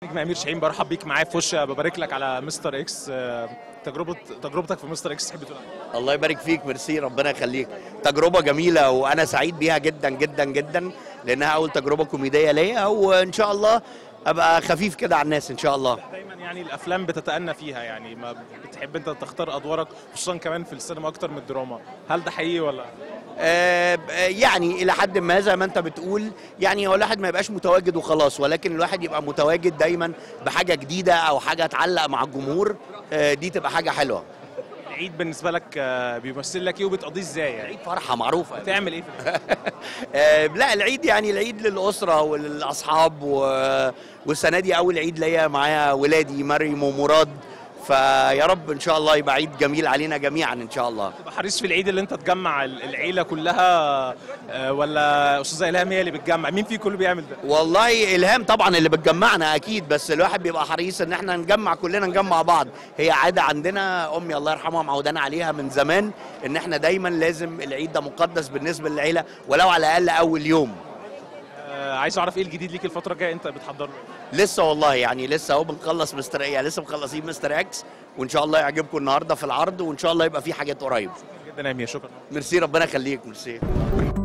نجم امير شاهين برحب بيك معايا في وش ببارك لك على مستر اكس آه، تجربه تجربتك في مستر اكس تحب تقول عنها؟ الله يبارك فيك ميرسي ربنا يخليك تجربه جميله وانا سعيد بيها جدا جدا جدا لانها اول تجربه كوميديه ليا وان شاء الله ابقى خفيف كده على الناس ان شاء الله دايما يعني الافلام بتتأنى فيها يعني ما بتحب انت تختار ادوارك خصوصا كمان في السينما اكتر من الدراما هل ده حقيقي ولا آه، يعني الى حد ما زي ما انت بتقول يعني هو الواحد ما يبقاش متواجد وخلاص ولكن الواحد يبقى متواجد دايما بحاجه جديده او حاجه تعلق مع الجمهور آه، دي تبقى حاجه حلوه العيد بالنسبه لك آه، بيمثل لك ايه وبتقضيه ازاي يعني العيد فرحه معروفه بتعمل ايه في العيد؟ آه، لا العيد يعني العيد للاسره وللاصحاب و- والسنه دي اول عيد ليا معايا ولادي مريم ومراد فيا رب ان شاء الله يبقى عيد جميل علينا جميعا ان شاء الله تبقى حريص في العيد اللي انت تجمع ال- العيله كلها آه، ولا استاذه الهام هي اللي بتجمع مين فيكم اللي بيعمل ده والله الهام طبعا اللي بتجمعنا اكيد بس الواحد بيبقى حريص ان احنا نجمع كلنا نجمع بعض هي عاده عندنا امي الله يرحمها معودانا عليها من زمان ان احنا دايما لازم العيد ده مقدس بالنسبه للعيله ولو على الاقل اول يوم آه، عايز اعرف ايه الجديد ليك الفتره الجايه انت بتحضر له لسه والله يعني لسه اهو بنخلص مستر يعني لسه مخلصين مستر اكس وان شاء الله يعجبكم النهارده في العرض وان شاء الله يبقى في حاجات قريب جدا يا امير شكرا ميرسي ربنا يخليك ميرسي